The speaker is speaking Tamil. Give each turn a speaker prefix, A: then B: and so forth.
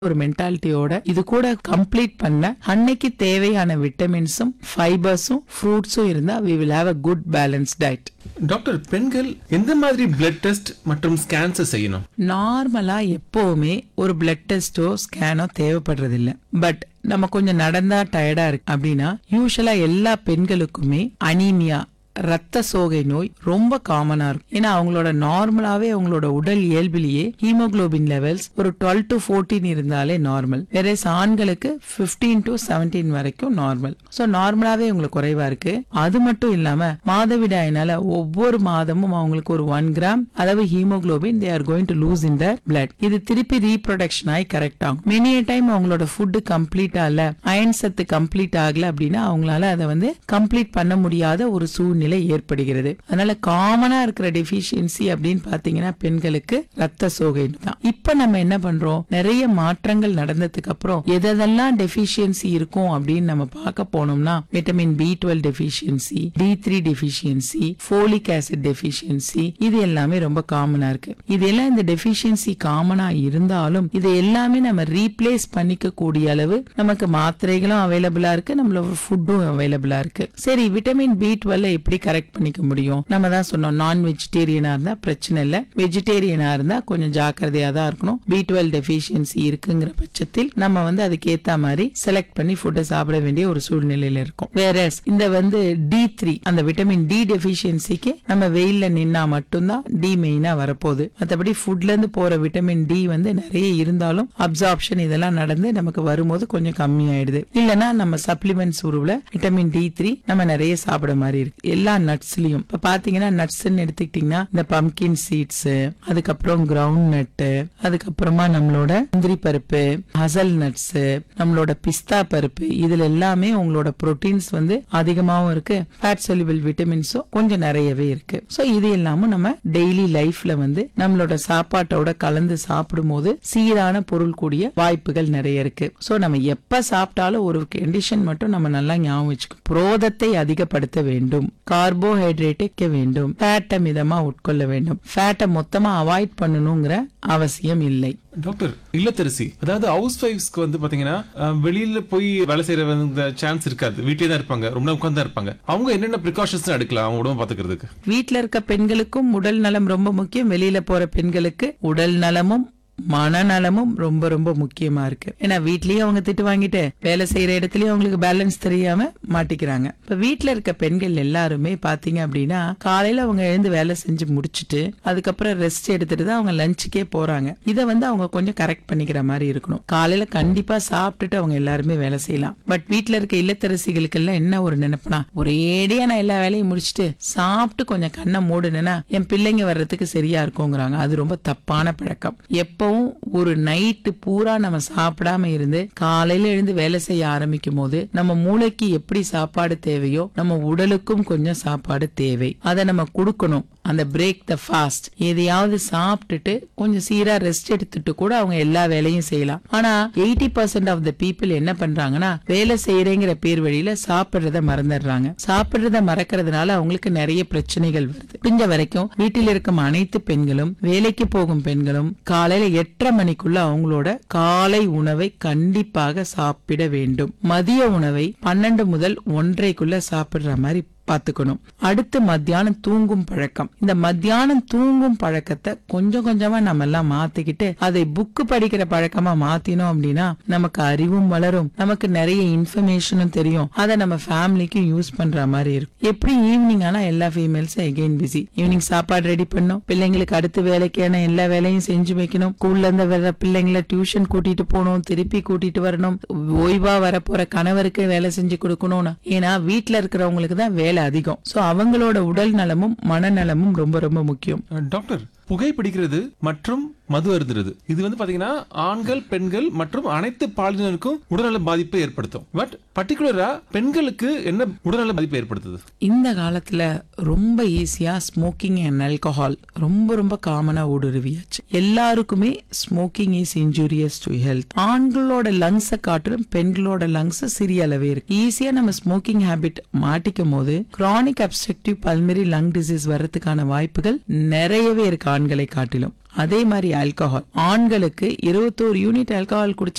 A: ஒரு மென்டாலிட்டியோட இது கூட கம்ப்ளீட் பண்ண அன்னைக்கு தேவையான விட்டமின்ஸும் ஃபைபர்ஸும் ஃப்ரூட்ஸும் இருந்தா we will have a good balance diet
B: doctor பெண்கள் எந்த மாதிரி பிளட் டெஸ்ட் மற்றும் ஸ்கேன்ஸ் செய்யணும்
A: நார்மலா எப்பவுமே ஒரு பிளட் டெஸ்டோ ஸ்கேனோ தேவைப்படுறது இல்ல பட் நம்ம கொஞ்சம் நடந்தா டயர்டா இருக்கு அப்படின்னா யூஸ்வலா எல்லா பெண்களுக்குமே அனீமியா ரத்த சோகை நோய் ரொம்ப காமனா இருக்கும் ஏன்னா அவங்களோட நார்மலாவே அவங்களோட உடல் இயல்பிலேயே ஹீமோகுளோபின் லெவல்ஸ் ஒரு டுவெல் டு 14 இருந்தாலே நார்மல் வேற ஆண்களுக்கு 15 டு 17 வரைக்கும் நார்மல் சோ நார்மலாவே உங்களுக்கு குறைவா இருக்கு அது மட்டும் இல்லாம மாதவிடாயினால ஒவ்வொரு மாதமும் அவங்களுக்கு ஒரு ஒன் கிராம் அளவு haemoglobin they are going to lose in the blood இது திருப்பி ரீப்ரொடக்ஷன் ஆகி கரெக்ட் ஆகும் மெனிய டைம் அவங்களோட ஃபுட் கம்ப்ளீட் ஆகல அயன் சத்து கம்ப்ளீட் ஆகல அப்படின்னா அவங்களால அதை வந்து கம்ப்ளீட் பண்ண முடியாத ஒரு சூழ்நிலை ஏற்படுகிறது அதனால காமனா இருக்கிற டெஃபிஷியன்சி அப்படின்னு பாத்தீங்கன்னா பெண்களுக்கு ரத்த சோகை தான் இப்ப நம்ம என்ன பண்றோம் நிறைய மாற்றங்கள் நடந்ததுக்கு அப்புறம் எதெல்லாம் டெஃபிஷியன்சி இருக்கும் அப்படின்னு நம்ம பார்க்க போனோம்னா vitamin B twelve deficiency D three deficiency folic acid deficiency இது எல்லாமே ரொம்ப காமனா இருக்கு இதெல்லாம் இந்த டெஃபிஷியன்சி காமனா இருந்தாலும் இது எல்லாமே நம்ம ரீப்ளேஸ் பண்ணிக்க கூடிய அளவு நமக்கு மாத்திரைகளும் அவைலபிளா இருக்கு நம்மளோட ஃபுட்டும் அவைலபிளா இருக்கு சரி விட்டமின் பி டுவெல் எப்படி கரெக்ட் பண்ணிக்க முடியும் நம்ம தான் சொன்னோம் நான் வெஜிடேரியனா இருந்தா பிரச்சனை இல்ல வெஜிடேரியனா இருந்தா கொஞ்சம் ஜாக்கிரதையா தான் இருக்கணும் பி டுவெல் டெஃபிஷியன்சி இருக்குங்கிற பட்சத்தில் நம்ம வந்து அதுக்கு ஏத்த மாதிரி செலக்ட் பண்ணி ஃபுட்டை சாப்பிட வேண்டிய ஒரு சூழ்நிலையில இருக்கும் வேற இந்த வந்து டி த்ரீ அந்த விட்டமின் டி டெஃபிஷியன்சிக்கு நம்ம வெயில்ல நின்னா மட்டும்தான் டி மெயினா வரப்போகுது மற்றபடி ஃபுட்ல இருந்து போற விட்டமின் டி வந்து நிறைய இருந்தாலும் அப்சார்ப்ஷன் இதெல்லாம் நடந்து நமக்கு வரும்போது கொஞ்சம் கம்மி ஆயிடுது இல்லனா நம்ம சப்ளிமெண்ட்ஸ் உருவுல விட்டமின் டி த்ரீ நம்ம நிறைய சாப்பிட மாதிரி இருக்கு எல்லா நட்ஸ்லயும் இப்ப பாத்தீங்கன்னா நட்ஸ்ன்னு எடுத்துக்கிட்டீங்கன்னா இந்த பம்கின் சீட்ஸ் அதுக்கப்புறம் கிரவுண்ட் நட்டு அதுக்கப்புறமா நம்மளோட முந்திரி பருப்பு ஹசல் நட்ஸ் நம்மளோட பிஸ்தா பருப்பு இதுல எல்லாமே உங்களோட புரோட்டீன்ஸ் வந்து அதிகமாவும் இருக்கு ஃபேட் soluble விட்டமின்ஸும் கொஞ்சம் நிறையவே இருக்கு சோ இது எல்லாமும் நம்ம டெய்லி லைஃப்ல வந்து நம்மளோட சாப்பாட்டோட கலந்து சாப்பிடும்போது சீரான பொருள் கூடிய வாய்ப்புகள் நிறைய இருக்கு சோ நம்ம எப்ப சாப்பிட்டாலும் ஒரு கண்டிஷன் மட்டும் நம்ம நல்லா ஞாபகம் வச்சுக்கணும் புரோதத்தை அதிகப்படுத்த வேண்டும் கார்போஹைட்ரேட்டை வேண்டும் ஃபேட்டை மிதமா உட்கொள்ள வேண்டும் ஃபேட்டை மொத்தமா அவாய்ட் பண்ணணுங்கிற அவசியம் இல்லை
B: டாக்டர் இல்லத்தரசி அதாவது ஹவுஸ் ஒய்ஃப்ஸ்க்கு வந்து பாத்தீங்கன்னா அஹ், வெளியில போய் வேலை செய்யற சான்ஸ் இருக்காது வீட்லயே தான் இருப்பாங்க ரொம்ப உட்கார்ந்து தான் இருப்பாங்க அவங்க என்னென்ன ப்ரிகாஷன்ஸ் எடுக்கலாம் அவங்க உடம்பு பாத்துக்கிறதுக்கு
A: வீட்ல இருக்க பெண்களுக்கும் உடல் நலம் ரொம்ப முக்கியம் வெளியில போற பெண்களுக்கு உடல் நலமும் மனநலமும் ரொம்ப ரொம்ப முக்கியமா இருக்கு ஏன்னா வீட்லயும் அவங்க திட்டு வாங்கிட்டு வேலை செய்யற இடத்துலயும் அவங்களுக்கு பேலன்ஸ் தெரியாம மாட்டிக்கிறாங்க இப்ப வீட்ல இருக்க பெண்கள் எல்லாருமே பாத்தீங்க அப்படின்னா காலையில அவங்க எழுந்து வேலை செஞ்சு முடிச்சிட்டு அதுக்கப்புறம் ரெஸ்ட் எடுத்துட்டு தான் அவங்க லஞ்சுக்கே போறாங்க இதை வந்து அவங்க கொஞ்சம் கரெக்ட் பண்ணிக்கிற மாதிரி இருக்கணும் காலையில கண்டிப்பா சாப்பிட்டுட்டு அவங்க எல்லாருமே வேலை செய்யலாம் பட் வீட்ல இருக்க இல்லத்தரசிகளுக்கு எல்லாம் என்ன ஒரு நினைப்புனா ஒரேடியா நான் எல்லா வேலையும் முடிச்சிட்டு சாப்பிட்டு கொஞ்சம் கண்ணை மூடுனேன்னா என் பிள்ளைங்க வர்றதுக்கு சரியா இருக்குங்கிறாங்க அது ரொம்ப தப்பான பழக்கம் எப்பவும் ஒரு நைட்டு பூரா நம்ம சாப்பிடாம இருந்து காலையில எழுந்து வேலை செய்ய ஆரம்பிக்கும் போது நம்ம மூளைக்கு எப்படி சாப்பாடு தேவையோ நம்ம உடலுக்கும் கொஞ்சம் சாப்பாடு தேவை அதை நம்ம கொடுக்கணும் அந்த பிரேக் த ஃபாஸ்ட் எதையாவது சாப்பிட்டுட்டு கொஞ்சம் சீரா ரெஸ்ட் எடுத்துட்டு கூட அவங்க எல்லா வேலையும் செய்யலாம் ஆனா eighty percent of the people என்ன பண்றாங்கன்னா வேலை செய்யறேங்கிற பேர் வழியில சாப்பிடுறத மறந்துடுறாங்க சாப்பிடுறத மறக்கறதுனால அவங்களுக்கு நிறைய பிரச்சனைகள் வருது முடிஞ்ச வரைக்கும் வீட்டில் இருக்கும் அனைத்து பெண்களும் வேலைக்கு போகும் பெண்களும் காலையில எட்டரை மணிக்குள்ள அவங்களோட காலை உணவை கண்டிப்பாக சாப்பிட வேண்டும் மதிய உணவை பன்னெண்டு முதல் ஒன்றைக்குள்ள சாப்பிடுற மாதிரி பாத்துக்கணும் அடுத்து மத்தியானம் தூங்கும் பழக்கம் இந்த மத்தியானம் தூங்கும் பழக்கத்தை கொஞ்சம் கொஞ்சமா நம்ம எல்லாம் மாத்திக்கிட்டு அதை புக்கு படிக்கிற பழக்கமா மாத்தினோம் அப்படின்னா நமக்கு அறிவும் வளரும் நமக்கு நிறைய இன்ஃபர்மேஷனும் தெரியும் அதை நம்ம ஃபேமிலிக்கும் யூஸ் பண்ற மாதிரி இருக்கும் எப்படி ஈவினிங் ஆனா எல்லா ஃபீமேல்ஸும் எகெயின் பிஸி ஈவினிங் சாப்பாடு ரெடி பண்ணும் பிள்ளைங்களுக்கு அடுத்து வேலைக்கான எல்லா வேலையும் செஞ்சு வைக்கணும் ஸ்கூல்ல இருந்து வர பிள்ளைங்களை டியூஷன் கூட்டிட்டு போகணும் திருப்பி கூட்டிட்டு வரணும் ஓய்வா வரப்போற கணவருக்கு வேலை செஞ்சு கொடுக்கணும்னு ஏன்னா வீட்ல இருக்கிறவங்களுக்கு தான் வேலை அதிகம் சோ அவங்களோட உடல் நலமும் மனநலமும் ரொம்ப ரொம்ப முக்கியம்
B: அஹ், டாக்டர் புகைப்பிடிக்கிறது மற்றும் மது அருந்துறது இது வந்து பாத்தீங்கன்னா ஆண்கள் பெண்கள் மற்றும் அனைத்து பாலினருக்கும் உடல்நல பாதிப்பை ஏற்படுத்தும் பட் பர்டிகுலரா பெண்களுக்கு என்ன உடல்நல பாதிப்பை ஏற்படுத்துது
A: இந்த காலத்துல ரொம்ப ஈஸியா ஸ்மோக்கிங் அண்ட் ஆல்கஹால் ரொம்ப ரொம்ப காமனா ஊடுருவியாச்சு எல்லாருக்குமே smoking is injurious to health ஆண்களோட லங்ஸை காட்டிலும் பெண்களோட லங்ஸ் சிறிய அளவே இருக்கு ஈஸியா நம்ம ஸ்மோக்கிங் ஹேபிட் மாட்டிக்கும் போது chronic obstructive pulmonary lung disease வர்றதுக்கான வாய்ப்புகள் நிறையவே இருக்கு ஆண்களை காட்டிலும் அதே மாதிரி ஆல்கஹால் ஆண்களுக்கு இருபத்தோரு யூனிட் ஆல்கஹால் குடிச்சா